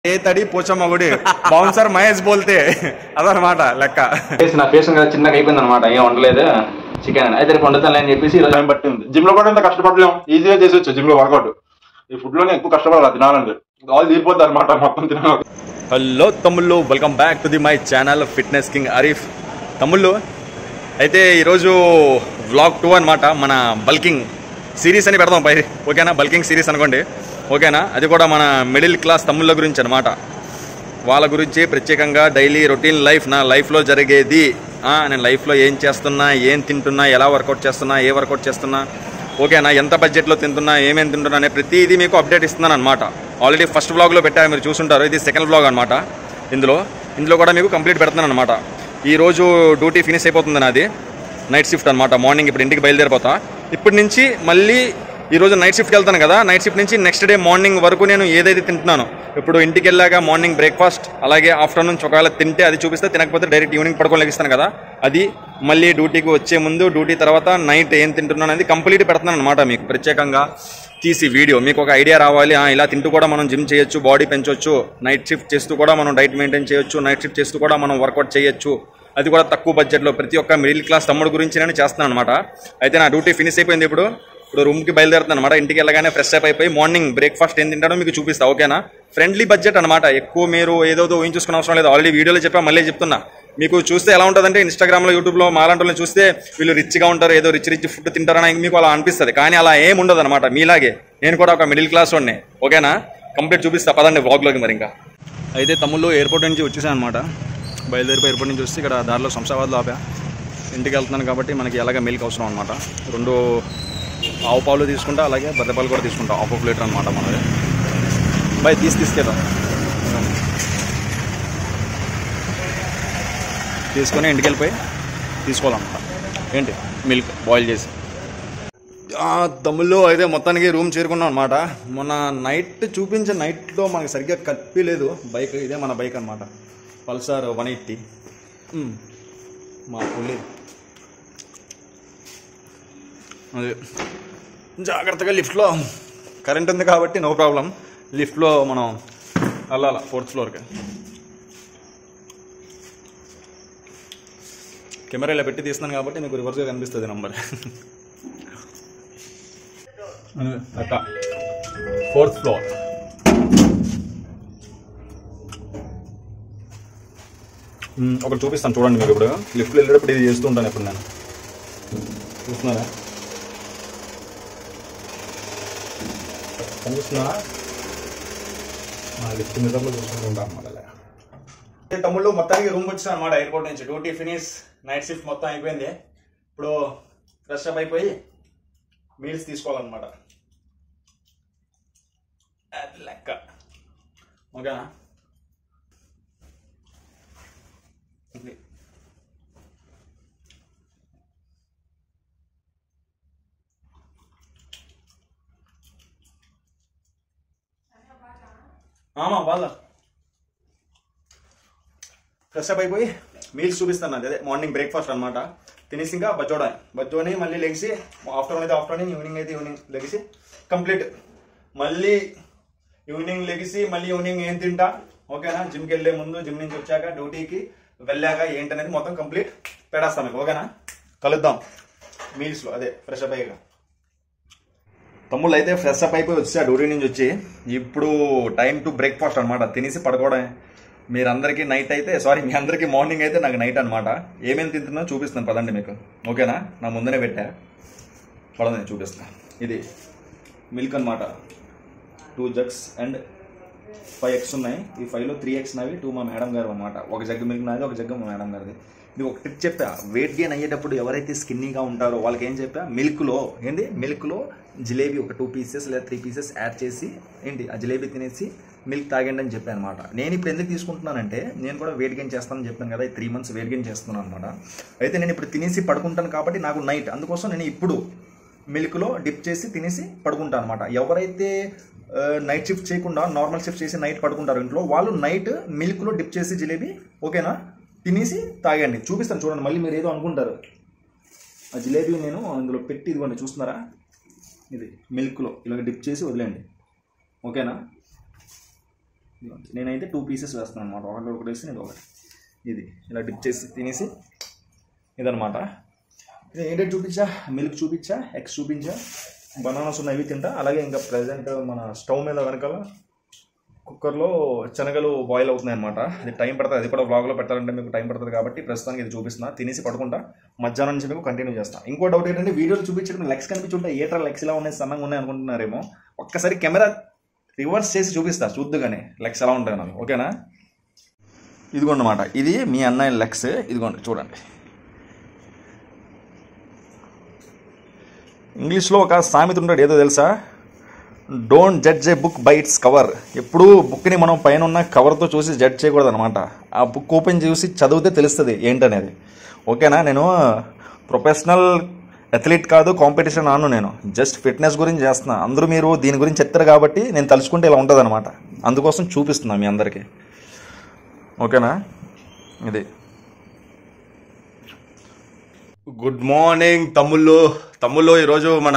ఏ తడి పోచమ్మ గుడి బౌన్సర్ మహేష్ బోల్తే అదనమాట లెక్క ఫేస్ నా ఫేస్ ఇంకా చిన్నగా అయిపోయింది అనమాట ఏం వండలేదు చికెన్ అని అయితే రేపు వండుతాను అని చెప్పేసి ఈరోజు టైం పట్టింది జిమ్ లో కూడా ఇంత కష్టపడలేం ఈజీగా చేసేవచ్చు జిమ్ లో వర్కౌట్ ఈ ఫుడ్ లోనే ఎక్కువ కష్టపడాలి తినాలంటే ఆల్ తీరిపోద్ది అనమాట మొత్తం తినాలి హలో తమ్ముళ్ళు welcome back to the my channel fitness king Arif తమ్ముళ్ళు అయితే ఈరోజు వ్లాగ్ టూ అనమాట మన బల్కింగ్ సిరీస్ అని పెడదాం పై ఓకేనా బల్కింగ్ సిరీస్ అనుకోండి ఓకేనా అది కూడా మన మిడిల్ క్లాస్ తమ్ముళ్ళ గురించి అనమాట వాళ్ళ గురించి ప్రత్యేకంగా డైలీ రొటీన్ లైఫ్ నా లైఫ్లో జరిగేది ఆ, నేను లైఫ్లో ఏం చేస్తున్నా ఏం తింటున్నా ఎలా వర్కౌట్ చేస్తున్నా ఏ వర్కౌట్ చేస్తున్నా ఓకేనా ఎంత బడ్జెట్లో తింటున్నా ఏమేమి తింటున్నా అనే ప్రతిదీ మీకు అప్డేట్ ఇస్తున్నాను అనమాట ఆల్రెడీ ఫస్ట్ వ్లాగ్లో పెట్టా మీరు చూసుంటారు ఇది సెకండ్ వ్లాగ్ అనమాట ఇందులో ఇందులో కూడా మీకు కంప్లీట్ పెడుతున్నాను అనమాట ఈ రోజు డ్యూటీ ఫినిష్ అయిపోతుంది నాది నైట్ షిఫ్ట్ అనమాట మార్నింగ్ ఇప్పుడు ఇంటికి బయలుదేరిపోతా ఇప్పటి నుంచి మళ్ళీ ఈ రోజు నైట్ షిఫ్ట్కి వెళ్తాను కదా నైట్ షిఫ్ట్ నుంచి నెక్స్ట్ డే మార్నింగ్ వరకు నేను ఏదైతే తింటున్నానో ఇప్పుడు ఇంటికి వెళ్ళాక మార్నింగ్ బ్రేక్ఫాస్ట్ అలాగే ఆఫ్టర్నూన్ ఒకవేళ తింటే అది చూపిస్తే తినకపోతే డైరెక్ట్ ఈవినింగ్ పడుకొని లెగిస్తాను కదా అది మళ్ళీ డ్యూటీకి వచ్చే ముందు డ్యూటీ తర్వాత నైట్ ఏం తింటున్నాను అనేది కంప్లీట్ పెడుతున్నాను అనమాట మీకు ప్రత్యేకంగా తీసి వీడియో మీకు ఒక ఐడియా రావాలి ఆ, ఇలా తింటూ కూడా మనం జిమ్ చేయొచ్చు బాడీ పెంచొచ్చు నైట్ షిఫ్ట్ చేస్తూ కూడా మనం డైట్ మెయింటైన్ చేయొచ్చు నైట్ షిఫ్ట్ చేస్తూ కూడా మనం వర్కౌట్ చేయొచ్చు అది కూడా తక్కువ బడ్జెట్లో ప్రతి ఒక్క మిడిల్ క్లాస్ తమ్ముడు గురించి నేను చేస్తున్నాను అనమాట అయితే నా డ్యూటీ ఫినిష్ అయిపోయింది ఇప్పుడు ఇప్పుడు రూమ్కి బయలుదేరుతాను అనమాట ఇంటికి వెళ్ళగానే ఫ్రెష్ అప్ అయిపోయి మార్నింగ్ బ్రేక్ఫాస్ట్ ఏం తింటాడో మీకు చూపిస్తా ఓకేనా ఫ్రెండ్లీ బడ్జెట్ అనమాట ఎక్కువ మీరు ఏదో ఊహించుకునే అవసరం లేదు ఆల్రెడీ వీడియోలో చెప్పా మళ్ళీ చెప్తున్నా మీకు చూస్తే ఎలా ఉంటుందంటే ఇన్స్టాగ్రామ్లో యూట్యూబ్లో మాలాంటి చూస్తే వీళ్ళు రిచ్గా ఉంటారు ఏదో రిచ్ రిచ్ ఫుడ్ తింటారని మీకు అలా అనిపిస్తుంది కానీ అలా ఏం ఉండదు అనమాట మీలాగే నేను కూడా ఒక మిడిల్ క్లాస్ వాడిని ఓకేనా కంప్లీట్ చూపిస్తా పదండి వ్లాగ్లోకి మరి ఇంకా అయితే తమ్ముళ్ళు ఎయిర్పోర్ట్ నుంచి వచ్చేసాను అనమాట బయలుదేరిపోయి ఎయిర్పోర్ట్ నుంచి వస్తే ఇక్కడ దారిలో శంషాబాద్లో ఆపా ఇంటికి వెళ్తున్నాను కాబట్టి మనకి ఎలాగ మిల్క్ అవసరం అనమాట రెండు ఆవు పాలు తీసుకుంటా అలాగే బర్రె పాలు కూడా తీసుకుంటా హాఫ్ ఆఫ్ లీటర్ అనమాట మనది బై తీసి తీసుకెళ్తాం తీసుకొని ఇంటికి వెళ్ళిపోయి తీసుకోవాలన్నమాట ఏంటి మిల్క్ బాయిల్ చేసి తమ్ముళ్ళు అయితే మొత్తానికి రూమ్ చేరుకున్నాం అనమాట మొన్న నైట్ చూపించే నైట్లో మనకి సరిగ్గా కప్పిలేదు బైక్ ఇదే మన బైక్ అనమాట పల్సర్ వన్ ఎయిటీ మా పుల్లి అదే జాగ్రత్తగా లిఫ్ట్లో కరెంట్ ఉంది కాబట్టి నో ప్రాబ్లం లిఫ్ట్లో మనం వెళ్ళాల ఫోర్త్ ఫ్లోర్కి కెమెరా ఇలా పెట్టి తీస్తున్నాను కాబట్టి మీకు రివర్స్గా కనిపిస్తుంది నంబర్ అక్క ఫోర్త్ ఫ్లోర్ ఒకటి చూపిస్తాను చూడండి మీరు ఇప్పుడు లిఫ్ట్లో వెళ్ళేటప్పుడు ఇది చేస్తూ ఉంటాను ఇప్పుడు నేను చూస్తున్నారా కనిపిస్తున్నా లిఫ్ట్ మీద చూసుకుంటూ ఉంటాను అన్నమాట తమ్ముళ్ళు మొత్తానికి రూమ్ వచ్చాను అనమాట ఎయిర్పోర్ట్ నుంచి డ్యూటీ ఫినిష్ నైట్ షిఫ్ట్ మొత్తం అయిపోయింది ఇప్పుడు ఫ్రెష్ అప్ అయిపోయి మీల్స్ తీసుకోవాలన్నమాట అది లెక్క ఓకేనా ఇది. ఆమా వాళ్ళ ఫ్రెష్ అప్ అయిపోయి మీల్స్ చూపిస్తాను అది అదే మార్నింగ్ బ్రేక్ఫాస్ట్ అనమాట తినేసి ఇంకా బజ్జోడా బజ్జోని మళ్ళీ లెగిసి ఆఫ్టర్నూన్ అయితే ఆఫ్టర్నూన్ ఈవినింగ్ అయితే ఈవినింగ్ లెగిసి కంప్లీట్ మళ్ళీ ఈవినింగ్ లెగిసి మళ్ళీ ఈవినింగ్ ఏం తింటా ఓకేనా జిమ్కి వెళ్ళే ముందు జిమ్ నుంచి వచ్చాక డ్యూటీకి వెళ్ళాక ఏంటనేది మొత్తం కంప్లీట్ పెడేస్తాం మీకు ఓకేనా కలుద్దాం మీల్స్లో అదే ఫ్రెష్ అప్ అయ్యాక తమ్ముళ్ళు అయితే ఫ్రెష్ అప్ అయిపోయి వచ్చా డ్యూటీ నుంచి వచ్చి ఇప్పుడు టైం టు బ్రేక్ఫాస్ట్ అనమాట తినేసి పడుకోవడమే మీరందరికీ నైట్ అయితే సారీ మీ అందరికీ మార్నింగ్ అయితే నాకు నైట్ అనమాట ఏమేమి తింటున్నా చూపిస్తాను పదండి మీకు ఓకేనా నా ముందనే పెట్టా పదండి చూపిస్తాను ఇది మిల్క్ అనమాట two jugs and five eggs ఉన్నాయి ఈ ఫైవ్లో త్రీ ఎగ్స్ నావి టూ మా మేడం గారు అనమాట ఒక జగ్గు మిల్క్ నాది ఒక జగ్గు మా మేడం గారిది మీకు ఒక టిప్ చెప్పా వెయిట్ గెయిన్ అయ్యేటప్పుడు ఎవరైతే స్కిన్నీగా ఉంటారో వాళ్ళకి ఏం చెప్పా మిల్క్లో ఏంది మిల్క్లో జిలేబీ ఒక టూ పీసెస్ లేదా త్రీ పీసెస్ యాడ్ చేసి ఏంటి ఆ జిలేబీ తినేసి మిల్క్ తాగండి అని చెప్పాను అనమాట నేను ఇప్పుడు ఎందుకు తీసుకుంటున్నానంటే నేను కూడా వెయిట్ గెయిన్ చేస్తానని చెప్పాను కదా ఈ త్రీ మంత్స్ వెయిట్ గెయిన్ చేస్తున్నాను అనమాట అయితే నేను ఇప్పుడు తినేసి పడుకుంటాను కాబట్టి నాకు నైట్ అందుకోసం నేను ఇప్పుడు మిల్క్లో డిప్ చేసి తినేసి పడుకుంటాను అనమాట ఎవరైతే నైట్ షిఫ్ట్ చేయకుండా నార్మల్ షిఫ్ట్ చేసి నైట్ పడుకుంటారు ఇంట్లో వాళ్ళు నైట్ మిల్క్లో డిప్ చేసి జిలేబీ ఓకేనా తినేసి తాగండి చూపిస్తాను చూడండి మళ్ళీ మీరు ఏదో అనుకుంటారు ఆ జిలేబీ నేను అందులో పెట్టి ఇదిగోండి చూస్తున్నారా ఇది మిల్క్లో ఇలాగ డిప్ చేసి వదిలేండి ఓకేనా ఇదిగోండి. నేనైతే టూ పీసెస్ వేస్తాను అనమాట ఒకటి ఒకటి వేసి నేను ఒకటి ఇది ఇలా డిప్ చేసి తినేసి ఇదనమాట ఇది ఏంటంటే చూపించా మిల్క్ చూపించా ఎగ్స్ చూపించా బనానాస్ ఉన్నవి తింటా అలాగే ఇంకా ప్రజెంట్ మన స్టవ్ మీద వెనకాల కుక్కర్లో శనగలు బాయిల్ అవుతున్నాయి అనమాట అది టైం పడుతుంది అది కూడా బ్లాగ్లో పెట్టాలంటే మీకు టైం పడుతుంది కాబట్టి ప్రస్తుతానికి ఇది చూపిస్తున్నా తినేసి పడుకుంటా మధ్యాహ్నం నుంచి మీకు కంటిన్యూ చేస్తా ఇంకో డౌట్ ఏంటంటే వీడియోలు చూపించడం లెగ్స్ కనిపించుంటే ఏటర్ లెగ్స్ ఇలా ఉన్నాయి సన్నంగా ఉన్నాయి అనుకుంటున్నారేమో ఒక్కసారి కెమెరా రివర్స్ చేసి చూపిస్తా చూద్దుగానే లెగ్స్ ఎలా ఉంటాయి నాకు ఓకేనా ఇదిగోండి అన్నమాట ఇది మీ అన్నయ్య లెగ్స్ ఇదిగోండి చూడండి ఇంగ్లీష్లో ఒక సామెత ఉంటాడు ఏదో తెలుసా don't judge a book by its cover ఎప్పుడూ బుక్ని మనం పైన ఉన్న కవర్తో చూసి జడ్జ్ చేయకూడదు అనమాట ఆ బుక్ ఓపెన్ చేసి చదివితే తెలుస్తుంది ఏంటనేది ఓకేనా నేను ప్రొఫెషనల్ అథ్లీట్ కాదు కాంపిటీషన్ ఆను నేను జస్ట్ ఫిట్నెస్ గురించి చేస్తున్నా అందరూ మీరు దీని గురించి చెప్తారు కాబట్టి నేను తలుచుకుంటే ఇలా ఉంటుంది అనమాట అందుకోసం చూపిస్తున్నా మీ అందరికీ ఓకేనా ఇది గుడ్ మార్నింగ్ తమ్ముళ్ళు తమ్ముళ్ళు ఈరోజు మన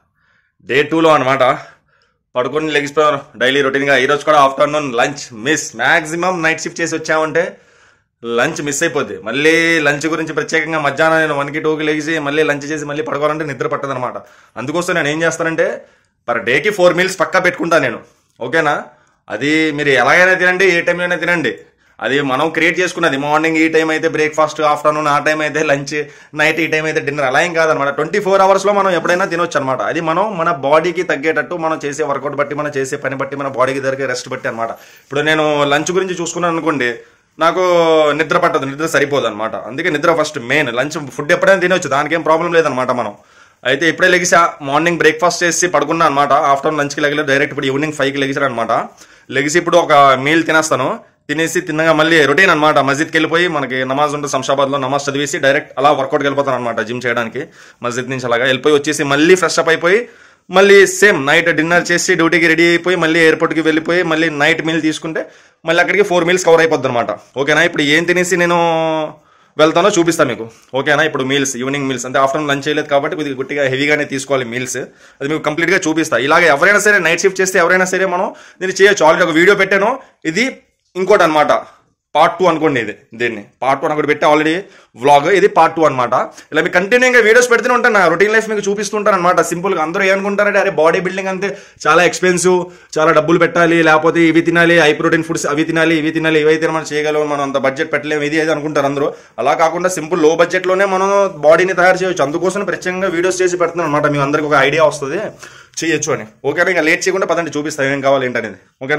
డే టూలో అనమాట పడుకొని లెగిసిపోయాను డైలీ రొటీన్గా ఈరోజు కూడా afternoon lunch miss maximum night shift చేసి వచ్చామంటే లంచ్ మిస్ అయిపోద్ది మళ్ళీ లంచ్ గురించి ప్రత్యేకంగా మధ్యాహ్నం నేను వన్కి టూకి లెగిసి మళ్ళీ లంచ్ చేసి మళ్ళీ పడుకోవాలంటే నిద్ర పట్టదు అనమాట అందుకోసం నేను ఏం చేస్తానంటే పర్ డేకి ఫోర్ మీల్స్ పక్కా పెట్టుకుంటాను నేను ఓకేనా అది మీరు ఎలాగైనా తినండి ఏ టైంలో అయినా తినండి అది మనం క్రియేట్ చేసుకున్నది మార్నింగ్ ఈ టైం అయితే బ్రేక్ఫాస్ట్ ఆఫ్టర్నూన్ ఆ టైం అయితే లంచ్ నైట్ ఈ టైం అయితే డిన్నర్ అలా ఏం కాదనమాట ట్వంటీ ఫోర్ అవర్స్లో మనం ఎప్పుడైనా తినొచ్చు అనమాట అది మనం మన బాడీకి తగ్గేటట్టు మనం చేసే వర్కౌట్ బట్టి మనం చేసే పని బట్టి మన బాడీకి దొరికే రెస్ట్ బట్టి అనమాట ఇప్పుడు నేను లంచ్ గురించి చూసుకున్నాను అనుకోండి నాకు నిద్ర పట్టదు నిద్ర సరిపోదు అనమాట అందుకే నిద్ర ఫస్ట్ మెయిన్ లంచ్ ఫుడ్ ఎప్పుడైనా తినొచ్చు దానికి ఏం ప్రాబ్లం లేదనమాట మనం అయితే ఇప్పుడే లెగిసా మార్నింగ్ బ్రేక్ఫాస్ట్ చేసి పడుకున్నా అనమాట ఆఫ్టర్నూన్ లంచ్కి లెగలేదు డైరెక్ట్ ఇప్పుడు ఈవినింగ్ ఫైవ్కి లెగిసాడు అనమాట లెగిసి ఇప్పుడు ఒక మీల్ తినేస్తాను తినేసి తిన్నగా మళ్ళీ రొటీన్ అనమాట మస్జిద్కి వెళ్ళిపోయి మనకి నమాజ్ ఉంటుంది శంషాబాద్లో నమాజ్ చదివేసి డైరెక్ట్ అలా వర్కౌట్కి వెళ్ళిపోతాను అనమాట జిమ్ చేయడానికి మస్జిద్ నుంచి అలాగా వెళ్ళిపోయి వచ్చేసి మళ్ళీ ఫ్రెష్ అప్ అయిపోయి మళ్ళీ సేమ్ నైట్ డిన్నర్ చేసి డ్యూటీకి రెడీ అయిపోయి మళ్ళీ ఎయిర్పోర్ట్కి వెళ్ళిపోయి మళ్ళీ నైట్ మీల్ తీసుకుంటే మళ్ళీ అక్కడికి ఫోర్ మీల్స్ కవర్ అయిపోద్ది అనమాట ఓకేనా ఇప్పుడు ఏం తినేసి నేను వెళ్తానో చూపిస్తాను మీకు ఓకేనా ఇప్పుడు మీల్స్ ఈవినింగ్ మీల్స్ అంటే ఆఫ్టర్నూన్ లంచ్ చేయలేదు కాబట్టి కొద్దిగా గుట్టిగా హెవీగానే తీసుకోవాలి మీల్స్ అది మీకు కంప్లీట్గా చూపిస్తా ఇలాగ ఎవరైనా సరే నైట్ షిఫ్ట్ చేస్తే ఎవరైనా సరే మనం దీన్ని చేయొచ్చు ఆల్రెడీ ఒక వీడియో పెట్టాను ఇది ఇంకోటి అనమాట పార్ట్ టూ అనుకోండి ఇది దీన్ని పార్ట్ వన్ ఒకటి పెట్టి ఆల్రెడీ వ్లాగ్ ఇది పార్ట్ టూ అనమాట ఇలా మీకు కంటిన్యూగా వీడియోస్ పెడుతూనే ఉంటాను నా రొటీన్ లైఫ్ మీకు చూపిస్తుంటాను అనమాట సింపుల్గా అందరూ ఏమనుకుంటారంటే అరే బాడీ బిల్డింగ్ అంతే చాలా ఎక్స్పెన్సివ్ చాలా డబ్బులు పెట్టాలి లేకపోతే ఇవి తినాలి హై ప్రోటీన్ ఫుడ్స్ అవి తినాలి ఇవి తినాలి ఇవైతే మనం చేయగలం మనం అంత బడ్జెట్ పెట్టలేము ఇది అది అనుకుంటారు అందరూ అలా కాకుండా సింపుల్ లో బడ్జెట్లోనే మనం బాడీని తయారు చేయొచ్చు అందుకోసం ప్రత్యేకంగా వీడియోస్ చేసి పెడుతున్నాను అనమాట మీ అందరికి ఒక ఐడియా వస్తుంది చేయొచ్చు అని ఓకేనా ఇంకా లేట్ చేయకుండా పదండి చూపిస్తాను ఏం కావాలి ఏంటనేది ఓకే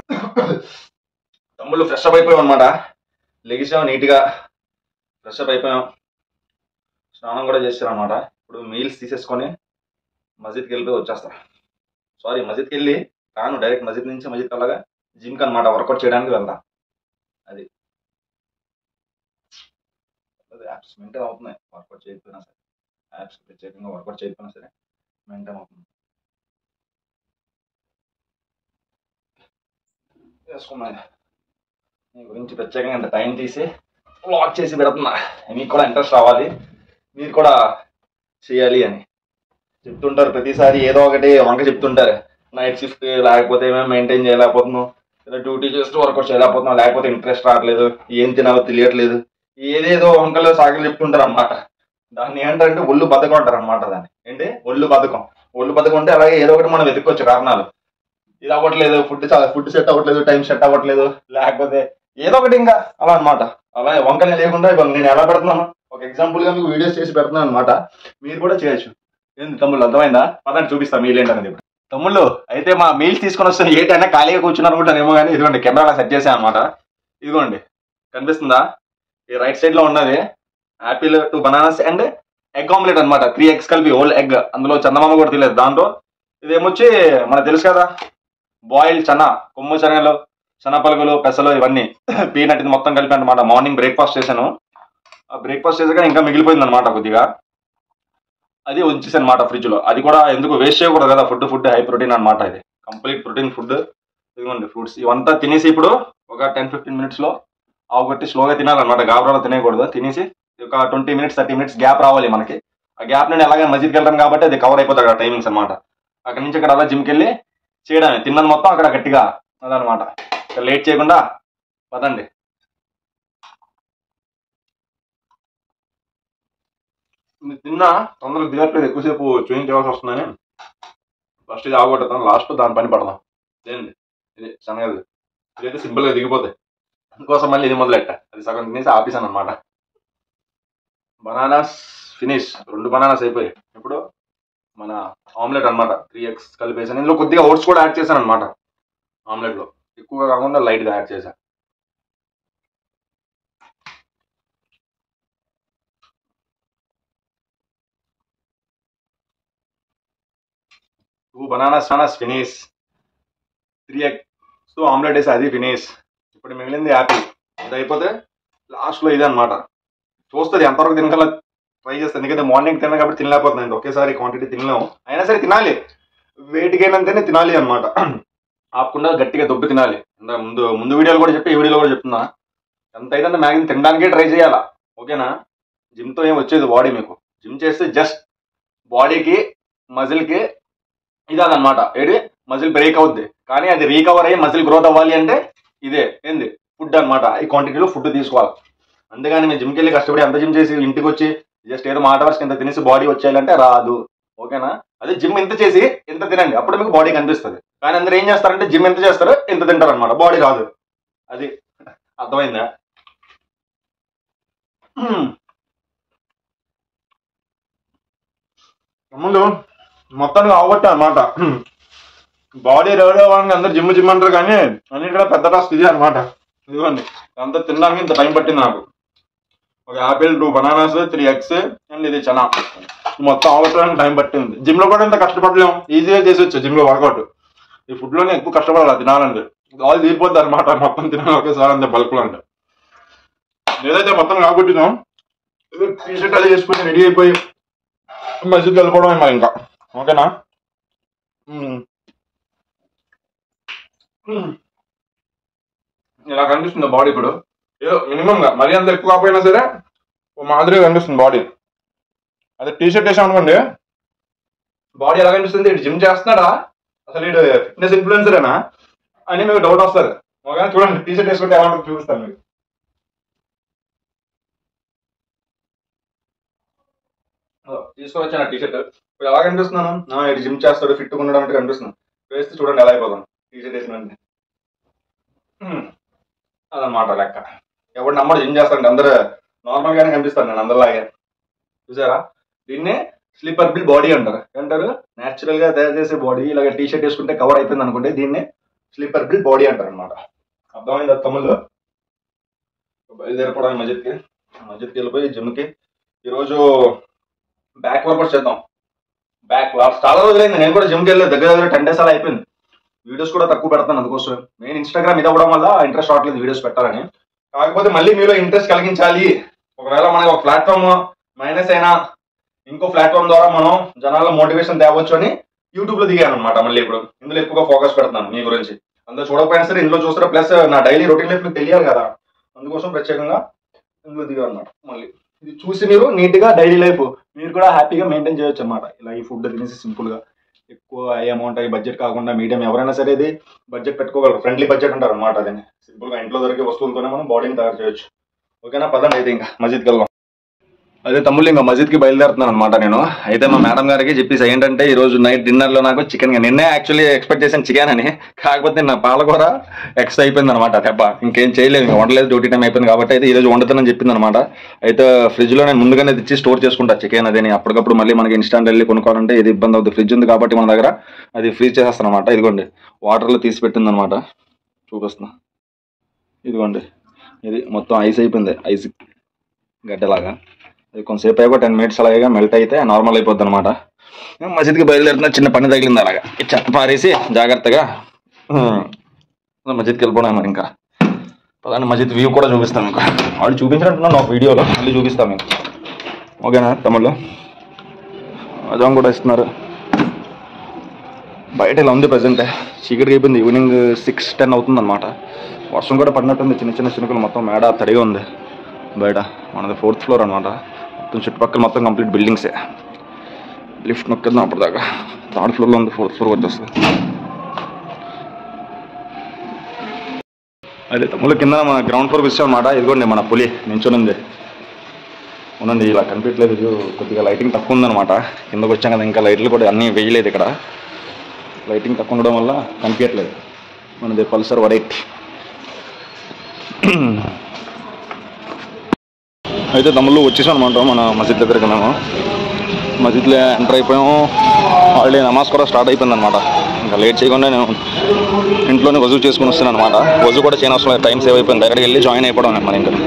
తమ్ముళ్ళు ఫ్రెష్ అప్ అయిపోయాం అనమాట లెగిసాం నీట్గా ఫ్రెష్ అప్ అయిపోయాం స్నానం కూడా చేసాం అనమాట ఇప్పుడు మీల్స్ తీసేసుకొని మస్జిద్కి వెళ్ళిపోయి వచ్చేస్తా సారీ మస్జిద్కి వెళ్ళి రాను డైరెక్ట్ మస్జిద్ నుంచి మస్జిద్ అలాగా జిమ్కి అనమాట వర్కౌట్ చేయడానికి వెళ్తా అది యాప్స్ మెయింటైన్ అవుతున్నాయి వర్కౌట్ చేయకపోయినా సరే యాప్స్ ప్రత్యేకంగా వర్కౌట్ చేయకపోయినా సరే మెయింటైన్ అవుతుంది వేసుకున్నాయి నీ గురించి ప్రత్యేకంగా ఇంత టైం తీసి బ్లాగ్ చేసి పెడుతున్నా మీకు కూడా ఇంట్రెస్ట్ రావాలి మీరు కూడా చేయాలి అని చెప్తుంటారు ప్రతిసారి ఏదో ఒకటి వంక చెప్తుంటారు నైట్ షిఫ్ట్ లేకపోతే మేము మెయింటైన్ చేయలేకపోతున్నాం లేదా డ్యూటీ చేస్తూ వర్కౌట్ చేయలేకపోతున్నాం లేకపోతే ఇంట్రెస్ట్ రావట్లేదు ఏం తినాలో తెలియట్లేదు ఏదేదో వంకలు సాగలు చెప్తుంటారు అన్నమాట దాన్ని ఏంటంటే ఒళ్ళు బద్ధకం అంటారు అనమాట దాన్ని ఏంటి ఒళ్ళు బద్ధకం ఒళ్ళు బద్ధకం అంటే అలాగే ఏదో ఒకటి మనం వెతుక్కోవచ్చు కారణాలు ఇది అవ్వట్లేదు ఫుడ్ ఫుడ్ సెట్ అవ్వట్లేదు టైం సెట్ అవ్వట్లేదు లేకపోతే ఏదో ఒకటి ఇంకా అలా అన్నమాట అలా వంకనే లేకుండా ఇప్పుడు నేను ఎలా పెడుతున్నాను ఒక ఎగ్జాంపుల్ గా మీకు వీడియోస్ చేసి పెడుతున్నాను అనమాట మీరు కూడా చేయొచ్చు ఏంది తమ్ముళ్ళు అర్థమైందా పదండి చూపిస్తా మీల్ ఏంటనేది ఇప్పుడు తమ్ముళ్ళు అయితే మా మీల్స్ తీసుకొని వస్తే ఏంటైనా ఖాళీగా కూర్చున్నారు అనుకుంటానేమో కానీ ఇదిగోండి కెమెరా సెట్ చేసాను అనమాట ఇదిగోండి కనిపిస్తుందా ఈ రైట్ సైడ్ లో ఉన్నది apple two bananas and egg omelette అనమాట త్రీ ఎగ్స్ కలిపి హోల్ ఎగ్ అందులో చందమామ కూడా తెలియదు దాంట్లో ఇదేమొచ్చి మనకు తెలుసు కదా బాయిల్డ్ చనా కొమ్ము శనగలు శనపలుగులు పెసలు ఇవన్నీ పీనట్ ఇది మొత్తం కలిపి అనమాట మార్నింగ్ బ్రేక్ఫాస్ట్ చేశాను ఆ బ్రేక్ఫాస్ట్ చేసాక ఇంకా మిగిలిపోయింది అనమాట కొద్దిగా అది ఉంచేసాను అనమాట ఫ్రిడ్జ్ లో అది కూడా ఎందుకు వేస్ట్ చేయకూడదు కదా ఫుడ్ ఫుడ్ హై ప్రోటీన్ అనమాట ఇది కంప్లీట్ ప్రోటీన్ ఫుడ్ ఇదిగోండి ఫ్రూట్స్ ఇవంతా తినేసి ఇప్పుడు ఒక టెన్ ఫిఫ్టీన్ మినిట్స్ లో ఆవు కొట్టి స్లోగా తినాలన్నమాట గాబరాలో తినేయకూడదు తినేసి ఒక twenty minutes thirty minutes gap రావాలి మనకి ఆ గ్యాప్ నుండి ఎలాగైనా మస్జిద్కి వెళ్తాం కాబట్టి అది కవర్ అయిపోతుంది అక్కడ టైమింగ్స్ అనమాట అక్కడ నుంచి అక్కడ అలా జిమ్కి వెళ్ళి చేయడానికి తిన్నది మొత్తం అక్కడ గట్టిగా అదనమాట ఇక లేట్ చేయకుండా పదండి ఇది తిన్నా తొందరగా దిగట్లేదు ఎక్కువసేపు చూయించవలసి వస్తుందని ఫస్ట్ ఇది ఆగొట్టదాం లాస్ట్ దాని పని పడదాం ఇదేంది ఇది శనగది ఇదైతే సింపుల్గా దిగిపోతాయి ఇంకోసం మళ్ళీ ఇది మొదలెట్ట అది సగం తినేసి ఆపేసాను అనమాట బనానాస్ ఫినిష్ రెండు బనానాస్ అయిపోయాయి ఇప్పుడు మన ఆమ్లెట్ అన్నమాట త్రీ ఎక్స్ కలిపేసాను ఇందులో కొద్దిగా ఓట్స్ కూడా యాడ్ చేశాను అనమాట ఆమ్లెట్లో ఎక్కువగా కాకుండా లైట్గా యాడ్ చేశాను two bananas bananas finish three eggs omelette వేసి అది ఫినిష్ ఇప్పుడు మిగిలింది యాపిల్ ఇది అయిపోతే లాస్ట్లో ఇదే అనమాట చూస్తుంది ఎంతవరకు తినగల ట్రై చేస్తాను ఎందుకంటే మార్నింగ్ తిన్నా కాబట్టి తినలేకపోతున్నాను ఒకేసారి క్వాంటిటీ తినలేము అయినా సరే తినాలి వేటికైనంతనే తినాలి అనమాట ఆపకుండా గట్టిగా దొబ్బి తినాలి ఇంత ముందు ముందు వీడియోలో కూడా చెప్పి ఈ వీడియోలో కూడా చెప్తున్నా ఎంత అయితే మ్యాక్సిమం తినడానికే ట్రై చేయాలా ఓకేనా జిమ్తో ఏం వచ్చేది బాడీ మీకు జిమ్ చేస్తే జస్ట్ బాడీకి మజిల్కి ఇది అదనమాట ఏది మజిల్ బ్రేక్ అవుద్ది కానీ అది రీకవర్ అయ్యి మజిల్ గ్రోత్ అవ్వాలి అంటే ఇదే ఏంది ఫుడ్ అన్నమాట ఈ క్వాంటిటీలో ఫుడ్ తీసుకోవాలి అంతేగాని మీరు జిమ్కి వెళ్ళి కష్టపడి అంత జిమ్ చేసి ఇంటికి వచ్చి జస్ట్ ఏదో మాట వరకు ఇంత తినేసి బాడీ వచ్చేయాలంటే రాదు ఓకేనా అదే జిమ్ ఇంత చేసి ఇంత తినండి అప్పుడు మీకు బాడీ కనిపిస్తుంది కానీ అందరూ ఏం చేస్తారంటే జిమ్ ఎంత చేస్తారు ఇంత తింటారు అనమాట బాడీ రాదు అది అర్థమైందా ముందు మొత్తానికి అవగొట్టా అనమాట బాడీ రెడీ అవ్వడానికి అందరు జిమ్ జిమ్ అంటారు కానీ అన్నింటిలో పెద్ద టాస్క్ ఇది అనమాట ఇదిగోండి అంతా తినడానికి ఇంత టైం పట్టింది నాకు ఒక apple two bananas three eggs and ఇది చనా మొత్తం అవసరానికి టైం పట్టింది జిమ్ లో కూడా ఇంత కష్టపడలేము ఈజీగా చేసేవచ్చు జిమ్ లో వర్కౌట్ ఈ ఫుడ్ లోనే ఎక్కువ కష్టపడాలి తినాలంటే ఆయిల్ తీరిపోద్ది అనమాట మొత్తం తినాలి ఒకేసారి అంతే బల్క్ లో అంటే ఏదైతే మొత్తం కాబట్టినాం టీ షర్ట్ అది చేసుకుని రెడీ అయిపోయి మసీద్ వెళ్ళిపోవడమే మరి ఇంకా ఓకేనా మ్మ్. మ్మ్. ఇలా కనిపిస్తుంది బాడీ ఇప్పుడు ఏదో మినిమం గా మరీ అంత ఎక్కువ కాకపోయినా సరే ఓ మాదిరిగా కనిపిస్తుంది బాడీ అదే టీ షర్ట్ వేసాం అనుకోండి బాడీ ఎలా కనిపిస్తుంది ఇటు జిమ్ చేస్తున్నాడా అసలు ఇటు ఫిట్నెస్ ఇన్ఫ్లుయెన్సరేనా అని మీకు డౌట్ వస్తుంది ఓకే చూడండి టీ షర్ట్ వేసుకుంటే ఎలా ఉంటుందో చూపిస్తాను మీకు తీసుకొచ్చాను టీ షర్ట్ ఇప్పుడు ఎలా కనిపిస్తున్నాను ఆ, ఇటు జిమ్ చేస్తాడు ఫిట్ ఉండడం అంటే కనిపిస్తున్నాను వేస్తే చూడండి ఎలా అయిపోతాను టీ షర్ట్ వేసిన వెంటనే. హ్మ్. అదనమాట లెక్క ఎవడు నమ్మడు జిమ్ చేస్తారంటే అందరూ నార్మల్ గానే కనిపిస్తాను నేను అందరిలాగే చూసారా దీన్నే స్లీపర్ బిల్ బాడీ అంటారు అంటారు నేచురల్ గా తయారు చేసే బాడీ ఇలాగ టీ షర్ట్ వేసుకుంటే కవర్ అయిపోయింది అనుకుంటే దీన్నే స్లీపర్ బిల్ బాడీ అంటారు అనమాట అర్థమైంది తమ్ముళ్ళు బయలుదేరిపోవడం మజిద్కి మజిద్కి వెళ్ళిపోయి జిమ్కి ఈరోజు బ్యాక్ వర్కౌట్ చేద్దాం బ్యాక్ లాస్ట్ చాలా రోజులైంది నేను కూడా జిమ్కి వెళ్ళి దగ్గర దగ్గర టెన్ డేస్ అలా అయిపోయింది వీడియోస్ కూడా తక్కువ పెడతాను అందుకోసం నేను ఇన్స్టాగ్రామ్ ఇది అవ్వడం వల్ల ఇంట్రెస్ట్ రావట్లేదు వీడియోస్ పెట్టాలని కాకపోతే మళ్ళీ మీలో ఇంట్రెస్ట్ కలిగించాలి ఒకవేళ మనకి ఒక ప్లాట్ఫామ్ మైనస్ అయినా ఇంకో ప్లాట్ఫామ్ ద్వారా మనం జనాల మోటివేషన్ తేవచ్చు అని యూట్యూబ్ లో దిగాను అనమాట మళ్ళీ ఇప్పుడు ఇందులో ఎక్కువగా ఫోకస్ పెడుతున్నాను మీ గురించి అందరూ చూడకపోయినా సరే ఇందులో చూస్తారా ప్లస్ నా డైలీ రొటీన్ లైఫ్ మీకు తెలియాలి కదా అందుకోసం ప్రత్యేకంగా ఇందులో దిగాను అనమాట మళ్ళీ ఇది చూసి మీరు నీట్ గా డైలీ లైఫ్ మీరు కూడా హ్యాపీగా మెయింటైన్ చేయొచ్చు అనమాట ఇలా ఈ ఫుడ్ తినేసి సింపుల్ గా ఎక్కువ అమౌంట్ అయ్యి బడ్జెట్ కాకుండా మీడియం ఎవరైనా సరే ఇది బడ్జెట్ పెట్టుకోగలరు ఫ్రెండ్లీ బడ్జెట్ అంటారు అనమాట అదని సింపుల్ గా ఇంట్లో దొరికే వస్తువులతోనే మనం బాడీని తయారు చేయొచ్చు ఓకేనా పదండి అయితే ఇంకా మస్జిద్కి వెళ్దాం అదే తమ్ముళ్ళు ఇంకా మస్జిద్కి బయలుదేరుతున్నాను అనమాట నేను అయితే మా మేడం గారికి చెప్పేసి ఏంటంటే ఈ రోజు నైట్ డిన్నర్ లో నాకు చికెన్ నిన్నే యాక్చువల్లీ ఎక్స్పెక్ట్ చేశాను చికెన్ అని కాకపోతే నా పాలకూర ఎక్స్ అయిపోయింది అనమాట దెబ్బ ఇంకేం చేయలేదు ఇంకా వండలేదు డ్యూటీ టైం అయిపోయింది కాబట్టి అయితే ఈ రోజు వండుతానని చెప్పింది అనమాట అయితే ఫ్రిడ్జ్ లో నేను ముందుగానే తెచ్చి స్టోర్ చేసుకుంటా చికెన్ అదేని అప్పటికప్పుడు మళ్ళీ మనకి ఇన్స్టాంట్ వెళ్ళి కొనుక్కోవాలంటే ఇది ఇబ్బంది అవుతుంది ఫ్రిడ్జ్ ఉంది కాబట్టి మన దగ్గర అది ఫ్రీజ్ చేసేస్తాను అనమాట ఇదిగోండి వాటర్ లో తీసి పెట్టింది అనమాట చూపిస్తున్నా ఇదిగోండి ఇది మొత్తం ఐస్ అయిపోయింది ఐస్ గడ్డలాగా ఇది కొంతసేపు అయ్యాక టెన్ మినిట్స్ అలాగే మెల్ట్ అయితే నార్మల్ అయిపోద్ది అనమాట మసీద్కి బయలుదేరుతున్న చిన్న పని తగిలింది అలాగా ఈ చెత్త పారేసి జాగ్రత్తగా ఉమ్, మసీద్కి వెళ్ళిపోవడం మరి ఇంకా పదండి మసీద్ వ్యూ కూడా చూపిస్తాను మీకు వాడు చూపించినట్టున్నాను ఒక వీడియోలో మళ్ళీ చూపిస్తాను మీకు ఓకేనా తమిళ్లో అజాం కూడా ఇస్తున్నారు బయట ఇలా ఉంది ప్రజెంట్ చీకటికి అయిపోయింది ఈవినింగ్ సిక్స్ టెన్ అవుతుంది అనమాట వర్షం కూడా పడినట్టుంది చిన్న చిన్న చినుకులు మొత్తం మేడ తడిగా ఉంది బయట మనది ఫోర్త్ ఫ్లోర్ అనమాట మొత్తం చుట్టుపక్కల మొత్తం కంప్లీట్ బిల్డింగ్సే లిఫ్ట్ నొక్కేద్దాం అప్పటిదాకా థర్డ్ ఫ్లోర్లో ఉంది ఫోర్త్ ఫ్లోర్ వచ్చేస్తుంది అదే తమ్ముళ్ళు కింద మన గ్రౌండ్ ఫ్లోర్ ఇస్తాం అనమాట ఇదిగోండి మన పులి నించునుంది ఉండండి ఇలా కనిపించలేదు ఇది కొద్దిగా లైటింగ్ తక్కువ ఉందన్నమాట కిందకు వచ్చాం కదా ఇంకా లైట్లు కూడా అన్నీ వేయలేదు ఇక్కడ లైటింగ్ తక్కువ ఉండడం వల్ల కనిపించట్లేదు మనది పల్సర్ వన్ ఎయిట్ అయితే తమ్ముళ్ళు వచ్చేసాం అనమాట మన మసీద్ దగ్గరికి మేము మసీద్లో ఎంటర్ అయిపోయాము ఆల్రెడీ నమాజ్ కూడా స్టార్ట్ అయిపోయింది అనమాట ఇంకా లేట్ చేయకుండా నేను ఇంట్లోనే వజూ చేసుకుని వస్తున్నాను అనమాట వజూ కూడా చేయని అవసరం లేదు టైం సేవ్ అయిపోయింది అక్కడికి వెళ్ళి జాయిన్ అయిపోవడం మన ఇంకా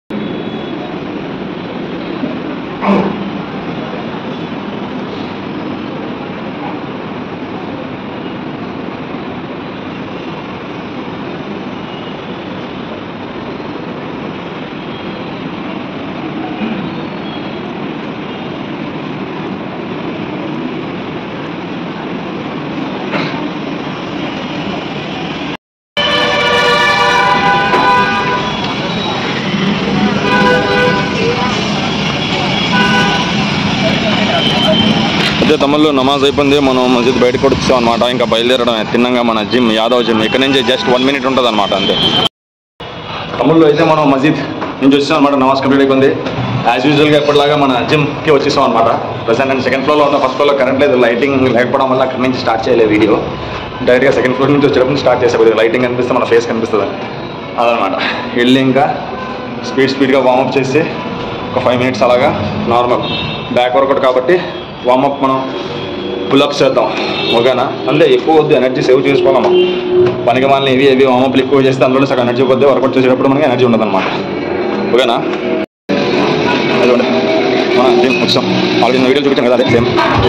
అయితే తమ్ముళ్ళు నమాజ్ అయిపోయింది మనం మసీద్ బయటకు కూడా వచ్చాం అనమాట ఇంకా బయలుదేరడం తిన్నాగా మన జిమ్ యాదవ్ జిమ్ ఇక్కడ నుంచి జస్ట్ వన్ మినిట్ ఉంటుంది అనమాట అంతే తమ్ముళ్ళు అయితే మనం మసీద్ నుంచి వచ్చాం అనమాట నమాజ్ కంప్లీట్ అయిపోయింది యాజ్ యూజువల్గా ఎప్పటిలాగా మన జిమ్కి వచ్చేసాం అనమాట ప్రజెంట్ నేను సెకండ్ ఫ్లోర్లో ఉన్న ఫస్ట్ ఫ్లోర్లో కరెంట్ లేదు లైటింగ్ లేకపోవడం వల్ల అక్కడి నుంచి స్టార్ట్ చేయలేదు వీడియో డైరెక్ట్గా సెకండ్ ఫ్లోర్ నుంచి వచ్చేటప్పుడు స్టార్ట్ చేసే కొద్దిగా లైటింగ్ కనిపిస్తే మన ఫేస్ కనిపిస్తుంది అదనమాట వెళ్ళి ఇంకా స్పీడ్ స్పీడ్గా వార్మప్ చేసి ఒక ఫైవ్ మినిట్స్ అలాగా నార్మల్ బ్యాక్ వర్కౌట్ కాబట్టి వార్మప్ మనం పుల్అప్స్ చేద్దాం ఓకేనా అంతే ఎక్కువ వద్దు ఎనర్జీ సేవ్ చేసుకోవాలమ్మా పనికి మనల్ని ఇవి ఇవి వార్మప్లు ఎక్కువ చేస్తే అందులో సగం ఎనర్జీ పోద్ది వర్కౌట్ చేసేటప్పుడు మనకి ఎనర్జీ ఉండదు అనమాట ఓకేనా అదిగోండి మన జిమ్ వచ్చాం ఆల్రెడీ వీడియో చూపించాం కదా అదే సేమ్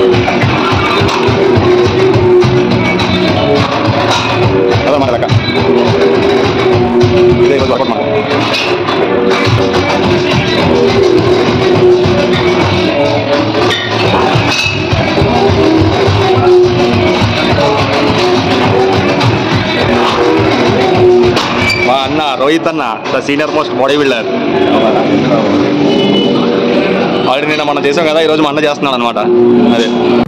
అదే మన లెక్క ఇదే ఈరోజు వర్కౌట్ మనం మా అన్న రోహిత్ అన్న the senior most bodybuilder already నిన్న మనం చేసాం కదా ఈరోజు మా అన్న చేస్తున్నాడు అనమాట అదే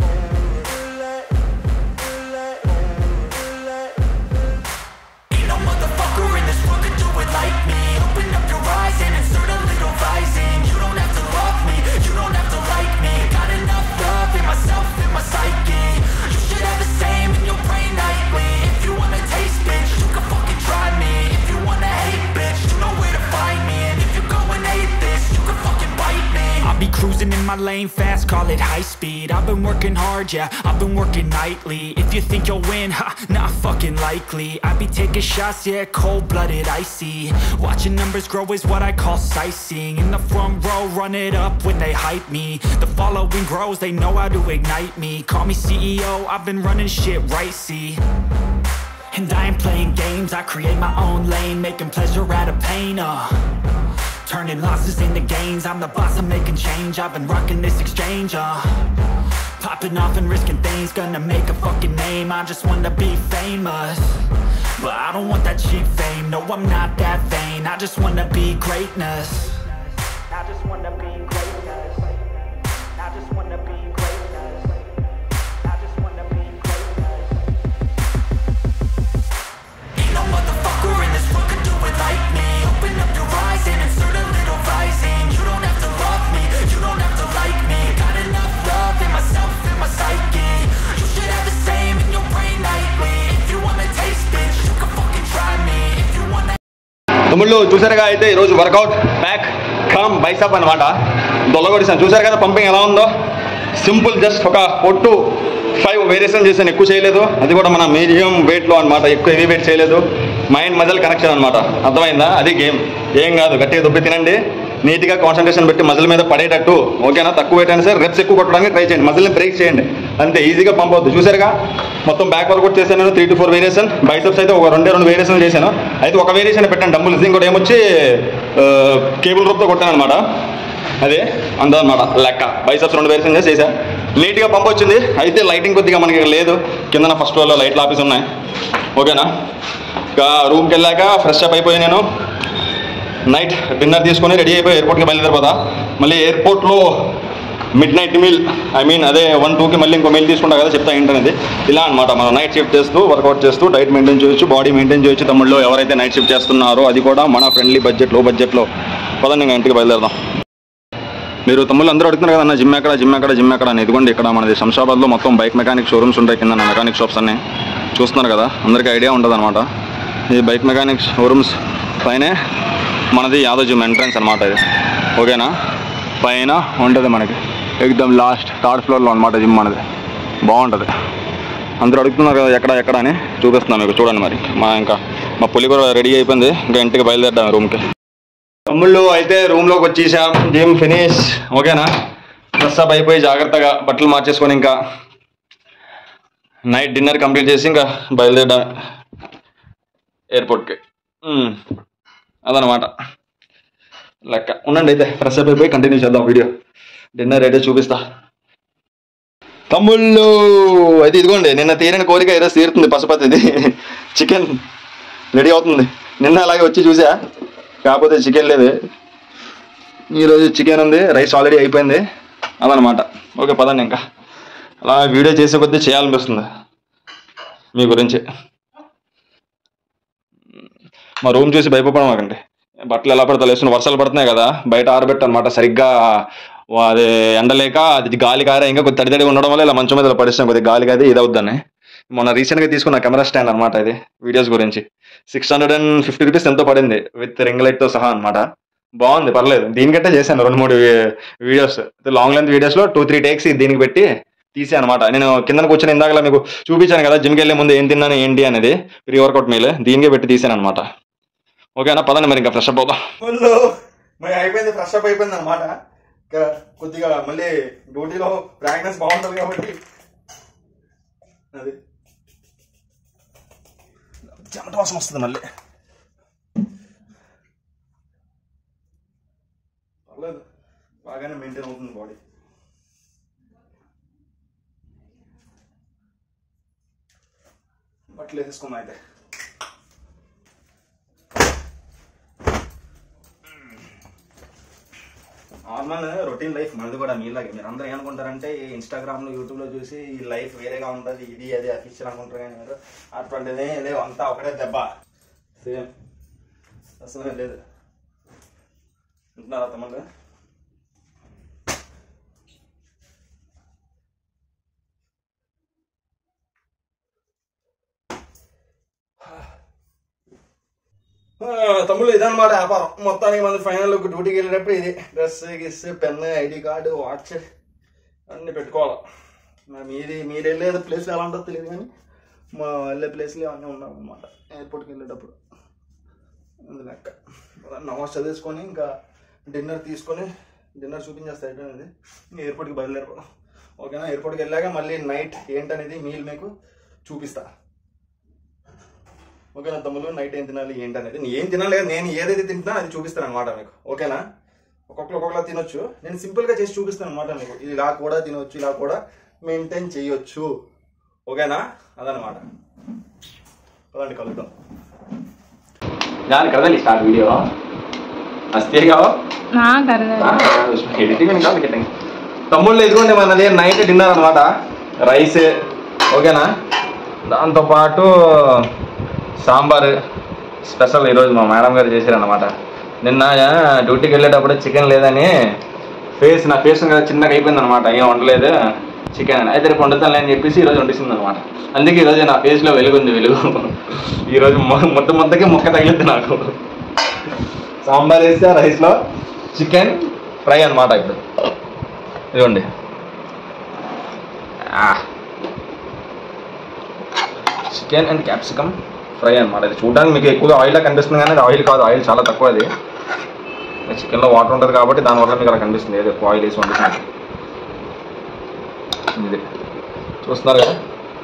Ain't no motherfucker in this world could do it like me Open up your eyes and insert a little rising You don't have to love me, you don't have to like me Got enough love in myself, in my psyche You should have the same in your brain nightly If you wanna taste, bitch, you can fucking try me If you wanna hate, bitch, you know where to find me And if you're going hate this, you can fucking bite me I'll be cruising in my lane fast, call it high speed I've been working hard, yeah, I've been working nightly If you think you'll win, ha, not fucking likely I be taking shots, yeah, cold-blooded, icy Watching numbers grow is what I call sightseeing In the front row, run it up when they hype me The following grows, they know how to ignite me Call me CEO, I've been running shit right, see and I ain't playing games, I create my own lane Making pleasure out of pain, uh Turning losses into gains I'm the boss, I'm making change I've been rocking this exchange, uh Popping off and risking things Gonna make a fucking name I just wanna be famous But I don't want that cheap fame No, I'm not that vain I just wanna be greatness I just wanna be greatness I just wanna be greatness I just wanna be greatness Ain't no motherfucker in this world could do it like me Open up your eyes and insert a little rising You don't have to love me, you don't have to like me Got enough love in myself, in my psyche You should have the same in your brain nightly If you wanna taste, bitch, you can fucking try me If you wanna తమ్ముళ్ళు చూసారుగా అయితే ఈరోజు work out back come bicep అనమాట దొల్లగొడిసాను చూసారు కదా pumping ఎలా ఉందో simple just ఒక ఫోర్ టు ఫైవ్ వేరియేషన్ చేశాను ఎక్కువ చేయలేదు అది కూడా మన మీడియం వెయిట్లో అనమాట ఎక్కువ హెవీ వెయిట్ చేయలేదు మైండ్ మజల్ కనెక్షన్ అనమాట అర్థమైందా అది గేమ్ ఏం కాదు గట్టిగా దుబ్బి తినండి నీట్గా కాన్సన్ట్రేషన్ పెట్టి మజిల్ మీద పడేటట్టు ఓకేనా తక్కువ వెయిట్ అయినా సరే రెప్స్ ఎక్కువ కొట్టడానికి ట్రై చేయండి మజిల్ని బ్రేక్ చేయండి అంతే ఈజీగా పంప్ అవుతుంది చూసారుగా మొత్తం బ్యాక్ వర్కౌట్ చేశాను నేను three to four variation biceps అయితే ఒక రెండే రెండు వేరియేషన్ చేశాను అయితే ఒక వేరియేషన్ పెట్టాను డబ్బులు ఇంకోటి ఏమొచ్చి కేబుల్ రూప్తో కొట్టాను అనమాట అదే అందనమాట లెక్క బైసెప్స్ రెండు వేరియేషన్ చేసి చేశా నీట్గా పంప్ వచ్చింది అయితే లైటింగ్ కొద్దిగా మనకి లేదు కింద ఫస్ట్ ఫ్లోర్లో లైట్లు ఆఫీస్ ఉన్నాయి ఓకేనా ఇంకా రూమ్కి వెళ్ళాక ఫ్రెష్ అప్ అయిపోయి నేను నైట్ డిన్నర్ తీసుకొని రెడీ అయిపోయి ఎయిర్పోర్ట్కి బయలుదేరిపోతా మళ్ళీ ఎయిర్పోర్ట్లో midnight meal I mean అదే వన్ టూకి మళ్ళీ ఇంకో మీల్ తీసుకుంటా కదా చెప్తా ఏంటనేది ఇలా అనమాట మనం నైట్ షిఫ్ట్ చేస్తూ వర్కౌట్ చేస్తూ డైట్ మెయింటైన్ చేయొచ్చు బాడీ మెయింటైన్ చేయొచ్చు తమ్ముళ్ళు ఎవరైతే నైట్ షిఫ్ట్ చేస్తున్నారో అది కూడా మన ఫ్రెండ్లీ బడ్జెట్ లో బడ్జెట్లో పదండి ఇంకా ఇంటికి బయలుదేరదాం మీరు తమ్ముళ్ళు అందరూ అడుగుతున్నారు కదా జిమ్ ఎక్కడ జిమ్ ఎక్కడ జిమ్ ఎక్కడ అని ఇదిగోండి ఇక్కడ మనది శంషాబాద్లో మొత్తం బైక్ మెకానిక్ షోరూమ్స్ ఉంటాయి కింద మెకానిక్ షాప్స్ అన్నీ చూస్తున్నారు కదా అందరికీ ఐడియా ఉంటుంది అనమాట ఈ బైక్ మెకానిక్ షోరూమ్స్ పైనే మనది యాదవ్ జిమ్ ఎంట్రన్స్ అనమాట ఇది ఓకేనా పైన ఉంటుంది మనకి ఎక్దమ్ లాస్ట్ థర్డ్ ఫ్లోర్లో అనమాట జిమ్ మనది బాగుంటుంది అందరూ అడుగుతున్నారు కదా ఎక్కడ ఎక్కడ అని చూపిస్తున్నాను మీకు చూడండి మరి మా ఇంకా మా పులి కూడా రెడీ అయిపోయింది ఇంకా ఇంటికి బయలుదేరదాం రూమ్కి తమ్ముళ్ళు అయితే రూమ్ లోకి వచ్చేసాం జిమ్ ఫినిష్ ఓకేనా డ్రెస్ అప్ అయిపోయి జాగ్రత్తగా బట్టలు మార్చేసుకొని ఇంకా నైట్ డిన్నర్ కంప్లీట్ చేసి ఇంకా బయలుదేరడం ఎయిర్పోర్ట్కి మ్మ్. అదనమాట లెక్క ఉండండి అయితే ఫ్రెష్ అప్ అయిపోయి కంటిన్యూ చేద్దాం వీడియో డిన్నర్ అయితే చూపిస్తా తమ్ముళ్ళు అయితే ఇదిగోండి నిన్న తీరిన కోరిక ఏదో తీరుతుంది పశుపతిది చికెన్ రెడీ అవుతుంది నిన్న అలాగే వచ్చి చూసా కాకపోతే చికెన్ లేదు ఈరోజు చికెన్ ఉంది రైస్ ఆల్రెడీ అయిపోయింది అదనమాట ఓకే పదండి ఇంకా అలా వీడియో చేసే కొద్దీ చేయాలనిపిస్తుంది మీ గురించి మా రూమ్ చూసి భయపడడం మాకండి బట్టలు ఎలా పడతా వేస్తున్న వర్షాలు పడుతున్నాయి కదా బయట ఆరబెట్టు అనమాట సరిగ్గా వా- అది ఎండలేక అది గాలి కారే ఇంకా కొద్ది తడి తడి ఉండడం వల్ల ఇలా మంచం మీద ఇలా పడిస్తాం కొద్దిగా గాలి కాదు ఇది అవుద్దని మొన్న రీసెంట్గా తీసుకున్న కెమెరా స్టాండ్ అనమాట ఇది వీడియోస్ గురించి six hundred and fifty rupees ఎంతో పడింది విత్ రింగ్ లైట్ తో సహా అనమాట బాగుంది పర్లేదు దీనికంటే చేశాను రెండు మూడు వీడియోస్ లాంగ్ లెంత్ వీడియోస్ లో టూ త్రీ టేక్స్ దీనికి పెట్టి తీసా అనమాట నేను కింద కూర్చొని ఇందాక మీకు చూపించాను కదా జిమ్కి వెళ్ళే ముందు ఏం తిన్నాను ఏంటి అనేది ప్రీ వర్కౌట్ మీల్ దీనికే పెట్టి తీసాను అనమాట ఓకేనా పదండి మరి ఇంకా ఫ్రెష్ అప్ అవుతాం మరి అయిపోయింది ఫ్రెష్ అప్ అయిపోయింది అనమాట ఇంకా కొద్దిగా మళ్ళీ డ్యూటీలో ప్రాక్టీస్ బాగుంటుంది కాబట్టి అది చెమట వాసన వస్తుంది మళ్ళీ పర్లేదు బాగానే మెయింటైన్ అవుతుంది బాడీ బట్టలు వేసేసుకున్నా అయితే నార్మల్ రొటీన్ లైఫ్ మనది కూడా మీలాగే మీరు అందరూ ఏమనుకుంటారంటే ఇన్స్టాగ్రామ్ లో యూట్యూబ్ లో చూసి ఈ లైఫ్ వేరేగా ఉంటుంది ఇది అది అఫీషియల్ అనుకుంటారు కానీ మీరు అటువంటిదే లేవు అంతా ఒకటే దెబ్బ సేమ్ అసలు లేదు ఉంటున్నారా తమ్ముడు ఆ, తమ్ముళ్ళు ఇదన్నమాట వ్యాపారం మొత్తానికి మన ఫైనల్ డ్యూటీకి వెళ్ళేటప్పుడు ఇది డ్రెస్ గిస్ పెన్ ఐడి కార్డు వాచ్ అన్ని పెట్టుకోవాలి మరి మీది మీరు వెళ్ళే ప్లేస్లో ఎలా ఉంటుందో తెలియదు కానీ మా వెళ్ళే ప్లేస్లో అన్నీ ఉన్నాం అనమాట ఎయిర్పోర్ట్కి వెళ్ళేటప్పుడు అది లెక్క నమాజ్ చదివేసుకొని ఇంకా డిన్నర్ తీసుకొని డిన్నర్ చూపించేస్తా అయిపోయింది ఇంకా ఎయిర్పోర్ట్కి బయలుదేరిపోదాం ఓకేనా ఎయిర్పోర్ట్కి వెళ్ళాక మళ్ళీ నైట్ ఏంటనేది మీల్ మీకు చూపిస్తా ఓకేనా తమ్ముళ్ళు నైట్ ఏం తినాలి ఏంటి అనేది నేను ఏం తినాలి నేను ఏదైతే తింటున్నా అది చూపిస్తాను అనమాట మీకు ఓకేనా ఒక్కొక్కరు ఒక్కొక్కలా తినొచ్చు నేను సింపుల్ గా చేసి చూపిస్తాను అనమాట మీకు ఇది ఇలా కూడా తినొచ్చు ఇలా కూడా మెయింటైన్ చేయొచ్చు ఓకేనా అదనమాట పదండి కలుద్దాం जान कर दे स्टार्ट वीडियो हंसते क्या हो हाँ कर रहे उसमें एडिटिंग में निकाल के करेंगे తమ్ముళ్ళు ఇదిగోండి మనది నైట్ డిన్నర్ అనమాట రైస్ ఓకేనా దాంతోపాటు సాంబార్ స్పెషల్ ఈరోజు మా మేడం గారు చేశారనమాట నిన్న డ్యూటీకి వెళ్ళేటప్పుడు చికెన్ లేదని ఫేస్ నా ఫేస్ చిన్నగా అయిపోయింది అనమాట ఏం వండలేదు చికెన్ అని అయితే రేపు వండుతానులే అని చెప్పేసి ఈరోజు వండిస్తుంది అనమాట అందుకే ఈరోజు నా ఫేస్లో వెలుగుంది వెలుగు ఈరోజు మొ- ముద్ద ముద్దకి ముక్క తగిలింది నాకు సాంబార్ వేస్తే రైస్లో చికెన్ ఫ్రై అనమాట ఇప్పుడు ఇదిగోండి చికెన్ అండ్ క్యాప్సికమ్ ఫ్రై అనమాట ఇది చూడడానికి మీకు ఎక్కువగా ఆయిల్ కనిపిస్తుంది కానీ అది ఆయిల్ కాదు ఆయిల్ చాలా తక్కువ అది చికెన్లో వాటర్ ఉంటుంది కాబట్టి దానివల్ల మీకు అలా కనిపిస్తుంది ఏదో ఎక్కువ ఆయిల్ వేసి వండుతుంది ఇది చూస్తున్నారు కదా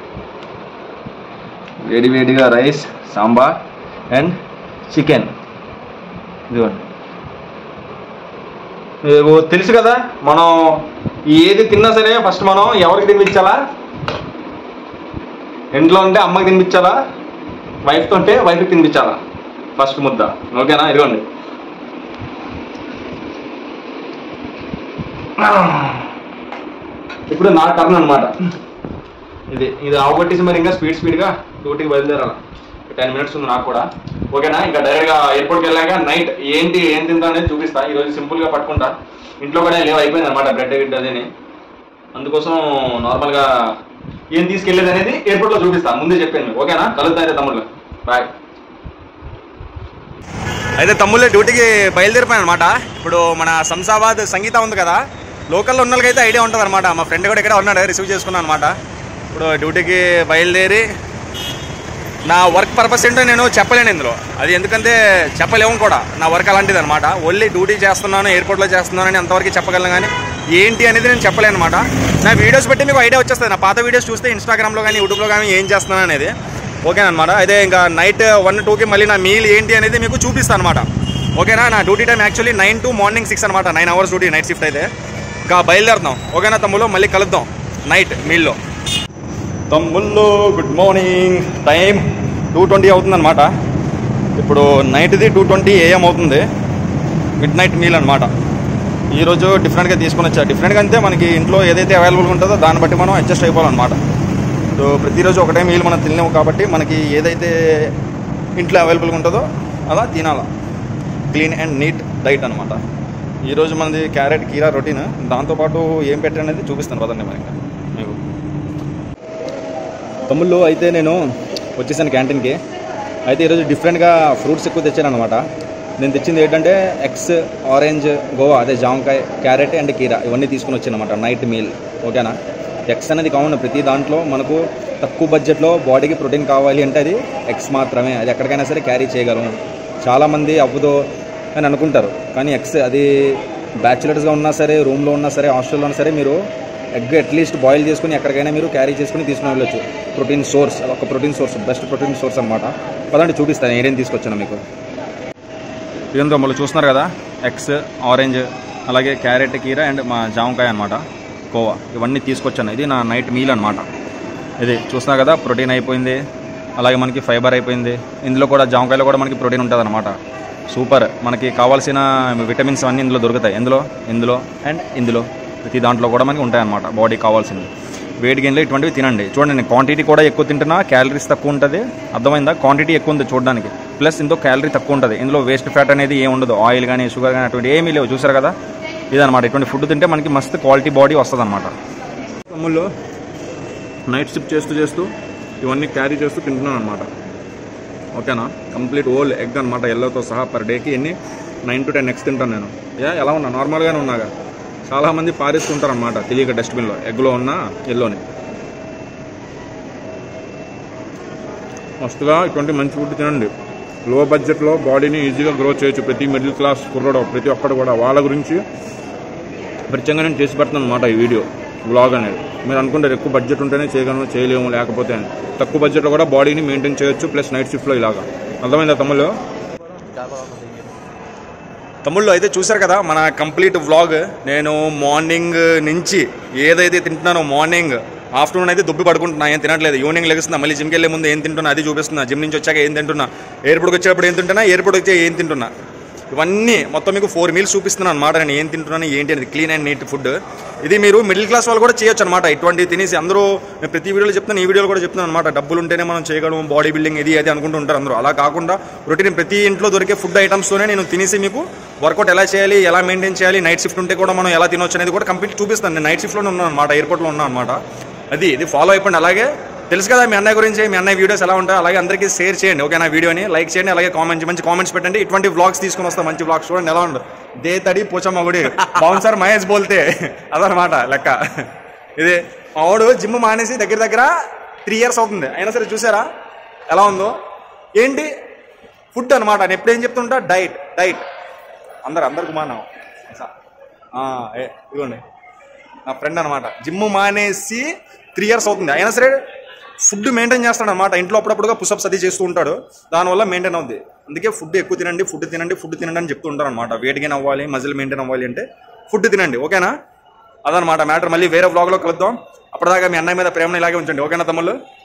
వేడి వేడిగా రైస్ సాంబార్ అండ్ చికెన్ ఇదిగోండి మీకు తెలుసు కదా మనం ఏది తిన్నా సరే ఫస్ట్ మనం ఎవరికి తినిపించాలా ఇంట్లో ఉంటే అమ్మకి తినిపించాలా వైఫ్తో ఉంటే వైఫ్కి తినిపించాలా ఫస్ట్ ముద్ద ఓకేనా ఇదిగోండి ఇప్పుడు నా టర్న్ అనమాట ఇది ఇది అవగొట్టేసి మరి ఇంకా స్పీడ్ స్పీడ్గా డ్యూటీకి బయలుదేరాలి టెన్ మినిట్స్ ఉంది నాకు కూడా ఓకేనా ఇంకా డైరెక్ట్గా ఎయిర్పోర్ట్కి వెళ్ళాక నైట్ ఏంటి ఏం తింటా అనేది చూపిస్తా ఈరోజు సింపుల్గా పట్టుకుంటా ఇంట్లో కూడా లేవు అయిపోయింది అనమాట బ్రెడ్ గిడ్ అదేని అందుకోసం నార్మల్గా ఏం తీసుకెళ్ళేది అనేది ఎయిర్పోర్ట్లో చూపిస్తా ముందే చెప్పాను మీకు ఓకేనా కలుద్దాం తమ్ముళ్ళు బాయ్ అయితే తమ్ముళ్ళే డ్యూటీకి బయలుదేరిపోయాను అనమాట ఇప్పుడు మన శంసాబాద్ సంగీత ఉంది కదా లోకల్లో ఉన్న వాళ్ళకైతే ఐడియా ఉంటుంది అనమాట మా ఫ్రెండ్ కూడా ఇక్కడ ఉన్నాడు రిసీవ్ చేసుకున్నాను అనమాట ఇప్పుడు డ్యూటీకి బయలుదేరి నా వర్క్ పర్పస్ ఏంటో నేను చెప్పలేను ఇందులో అది ఎందుకంటే చెప్పలేము కూడా నా వర్క్ అలాంటిది అనమాట ఓన్లీ డ్యూటీ చేస్తున్నాను ఎయిర్పోర్ట్లో చేస్తున్నానని అంతవరకు చెప్పగలను కానీ ఏంటి అనేది నేను చెప్పలేను అనమాట నా వీడియోస్ బట్టి మీకు ఐడియా వచ్చేస్తుంది నా పాత వీడియోస్ చూస్తే ఇన్స్టాగ్రామ్లో కానీ యూట్యూబ్లో కానీ ఏం చేస్తున్నాను అనేది ఓకేనమాట అయితే ఇంకా నైట్ వన్ టూకి మళ్ళీ నా మీల్ ఏంటి అనేది మీకు చూపిస్తాను అనమాట ఓకేనా నా duty time actually nine to morning six అనమాట nine hours duty night shift అయితే ఇంకా బయలుదేరుతాం ఓకేనా తమ్ముళ్ళు మళ్ళీ కలుద్దాం నైట్ మీల్లో తమ్ముళ్ళు good morning time two twenty అవుతుందన్నమాట ఇప్పుడు నైట్ది టూ ట్వంటీ ఏఎం అవుతుంది మిడ్ నైట్ మీల్ అనమాట ఈరోజు డిఫరెంట్గా తీసుకొని వచ్చా డిఫరెంట్గా అంటే మనకి ఇంట్లో ఏదైతే అవైలబుల్గా ఉంటుందో దాన్ని బట్టి మనం అడ్జస్ట్ అయిపోవాలన్నమాట సో ప్రతిరోజు ఒకటే మీల్ మనం తినలేము కాబట్టి మనకి ఏదైతే ఇంట్లో అవైలబుల్గా ఉంటుందో అలా తినాలా క్లీన్ అండ్ నీట్ డైట్ అనమాట ఈరోజు మనది క్యారెట్ కీరా రొటీన్ దాంతోపాటు ఏం పెట్టారనేది చూపిస్తాను పదండి మరి ఇంకా మీకు తమ్ముళ్ళు అయితే నేను వచ్చేసాను క్యాంటీన్కి అయితే ఈరోజు డిఫరెంట్గా ఫ్రూట్స్ ఎక్కువ తెచ్చాను అనమాట నేను తెచ్చింది ఏంటంటే ఎగ్స్ ఆరెంజ్ గోవా అదే జామకాయ క్యారెట్ అండ్ కీరా ఇవన్నీ తీసుకుని వచ్చాను అనమాట నైట్ మీల్ ఓకేనా ఎగ్స్ అనేది కామన్ ప్రతి దాంట్లో మనకు తక్కువ బడ్జెట్లో బాడీకి ప్రోటీన్ కావాలి అంటే అది ఎగ్స్ మాత్రమే అది ఎక్కడికైనా సరే క్యారీ చేయగలం చాలామంది అవ్వదో అని అనుకుంటారు కానీ ఎగ్స్ అది బ్యాచులర్స్గా ఉన్నా సరే రూమ్లో ఉన్నా సరే హాస్టల్లో ఉన్నా సరే మీరు ఎగ్ అట్లీస్ట్ బాయిల్ చేసుకుని ఎక్కడికైనా మీరు క్యారీ చేసుకుని తీసుకుని వెళ్ళొచ్చు ప్రోటీన్ సోర్స్ ఒక protein source best protein source అనమాట పదండి చూపిస్తాను ఏరేం తీసుకొచ్చాను మీకు ఇదంతా మళ్ళీ చూస్తున్నారు కదా ఎగ్స్ ఆరెంజ్ అలాగే క్యారెట్ కీర అండ్ మా జామకాయ అనమాట కోవా ఇవన్నీ తీసుకొచ్చాను ఇది నా నైట్ మీల్ అనమాట ఇది చూస్తున్నారు కదా ప్రోటీన్ అయిపోయింది అలాగే మనకి ఫైబర్ అయిపోయింది ఇందులో కూడా జామకాయలో కూడా మనకి ప్రోటీన్ ఉంటుంది అనమాట సూపర్ మనకి కావాల్సిన విటమిన్స్ అన్నీ ఇందులో దొరుకుతాయి ఇందులో ఇందులో అండ్ ఇందులో ప్రతి దాంట్లో కూడా మనకి ఉంటాయి అనమాట బాడీ కావాల్సింది వెయిట్ గెయిన్లో ఇటువంటివి తినండి చూడండి క్వాంటిటీ కూడా ఎక్కువ తింటున్నా క్యాలరీస్ తక్కువ ఉంటుంది అర్థమైందా క్వాంటిటీ ఎక్కువ ఉంది చూడడానికి ప్లస్ ఇందులో క్యాలరీ తక్కువ ఉంటుంది ఇందులో వేస్ట్ ఫ్యాట్ అనేది ఏమి ఉండదు ఆయిల్ కానీ షుగర్ కానీ అటువంటి ఏమీ లేవు చూసారు కదా ఇదనమాట ఇటువంటి ఫుడ్ తింటే మనకి మస్తు క్వాలిటీ బాడీ వస్తుంది అనమాట తమ్ముళ్ళు నైట్ షిఫ్ట్ చేస్తూ చేస్తూ ఇవన్నీ క్యారీ చేస్తూ తింటున్నాను అనమాట ఓకేనా కంప్లీట్ ఓల్ ఎగ్ అనమాట ఎల్లోతో సహా పర్ డేకి ఎన్ని నైన్ టు టెన్ ఎగ్స్ తింటాను నేను ఏ ఎలా ఉన్నా నార్మల్గానే ఉన్నాగా చాలామంది పారేస్తుంటారు అనమాట తెలియక డస్ట్బిన్లో ఎగ్లో ఉన్న ఎల్లోని మస్తుగా ఇటువంటి మంచి ఫుడ్ తినండి లో బడ్జెట్లో బాడీని ఈజీగా గ్రో చేయొచ్చు ప్రతి మిడిల్ క్లాస్ కుర్రడో ప్రతి ఒక్కడు కూడా వాళ్ళ గురించి ప్రత్యేకంగా నేను చేసి పెడతాను అనమాట ఈ వీడియో బ్లాగ్ అనేది మీరు అనుకుంటారు ఎక్కువ బడ్జెట్ ఉంటేనే చేయగలను చేయలేము లేకపోతే అని తక్కువ బడ్జెట్లో కూడా బాడీని మెయింటైన్ చేయొచ్చు ప్లస్ నైట్ షిఫ్ట్లో ఇలాగా అర్థమైందా తమ్ముళ్ళు తమ్ముళ్ళు అయితే చూశారు కదా మన కంప్లీట్ వ్లాగ్ నేను మార్నింగ్ నుంచి ఏదైతే తింటున్నానో మార్నింగ్ ఆఫ్టర్నూన్ అయితే దుబ్బి పడుకుంటున్నా ఏం తినట్లేదు ఈవినింగ్ లెగుస్తున్నా మళ్ళీ జిమ్కి వెళ్ళే ముందు ఏం తింటున్నా అది చూపిస్తున్నా జిమ్ నుంచి వచ్చాక ఏం తింటున్నా ఎయిర్పోర్ట్కి వచ్చేటప్పుడు ఏం తింటున్నా ఎయిర్పోర్ట్ వచ్చే ఏం తింటున్నా ఇవన్నీ మొత్తం మీకు ఫోర్ మీల్స్ చూపిస్తున్నాను అనమాట నేను ఏం తింటున్నాను ఏంటి అనేది క్లీన్ అండ్ నీట్ ఫుడ్ ఇది మీరు మిడిల్ క్లాస్ వాళ్ళు కూడా చేయొచ్చు అనమాట ఇటువంటి తినేసి అందరూ నేను ప్రతి వీడియోలో చెప్తాను ఈ వీడియోలో కూడా చెప్తున్నాను అనమాట డబ్బులు ఉంటేనే మనం చేయగలం బాడీ బిల్డింగ్ ఇది అది అనుకుంటూ ఉంటారు అందరూ అలా కాకుండా రొటీన్ ప్రతి ఇంట్లో దొరికే ఫుడ్ ఐటమ్స్తోనే నేను తినేసి మీకు వర్కౌట్ ఎలా చేయాలి ఎలా మెయింటైన్ చేయాలి నైట్ షిఫ్ట్ ఉంటే కూడా మనం ఎలా తినొచ్చు అనేది కూడా కంప్లీట్ చూపిస్తాను నేను నైట్ షిఫ్ట్లోనే ఉన్నాను అనమాట ఎయిర్పోర్ట్లో ఉన్నాను అనమాట అది ఇది ఫాలో అయిపోండి అలాగే తెలుసు కదా మీ అన్నయ్య గురించి మీ అన్నయ్య వీడియోస్ ఎలా ఉంటాయి అలాగే అందరికీ షేర్ చేయండి ఓకే నా వీడియోని లైక్ చేయండి అలాగే కామెంట్ మంచి కామెంట్స్ పెట్టండి ఇటువంటి వ్లాగ్స్ తీసుకుని వస్తాం మంచి వ్లాగ్స్ చూడండి ఎలా ఉండదు దే తడి పోచమ్మ గుడి బౌన్సర్ మహేష్ బోల్తే అదనమాట లెక్క ఇది ఆవిడు జిమ్ మానేసి దగ్గర దగ్గర త్రీ ఇయర్స్ అవుతుంది అయినా సరే చూసారా ఎలా ఉందో ఏంటి ఫుడ్ అనమాట నేను ఎప్పుడు ఏం చెప్తుంటా డైట్ డైట్ అందరు అందరికి మానవ ఇదిగోండి నా ఫ్రెండ్ అనమాట జిమ్ మానేసి త్రీ ఇయర్స్ అవుతుంది అయినా సరే ఫుడ్ మెయింటైన్ చేస్తాడు అనమాట ఇంట్లో అప్పుడప్పుడుగా పుషప్స్ అది చేస్తూ ఉంటాడు దానివల్ల మెయింటైన్ అవుద్ది అందుకే ఫుడ్ ఎక్కువ తినండి ఫుడ్ తినండి ఫుడ్ తినండి అని చెప్తూ ఉంటారు అనమాట వెయిట్ గెయిన్ అవ్వాలి మజిల్ మెయింటైన్ అవ్వాలి అంటే ఫుడ్ తినండి ఓకేనా అదనమాట మ్యాటర్ మళ్ళీ వేరే వ్లాగ్లో కలుద్దాం అప్పటిదాకా మీ అన్నయ్య మీద ప్రేమను ఇలాగే ఉంచండి ఓకేనా తమ్ముళ్ళు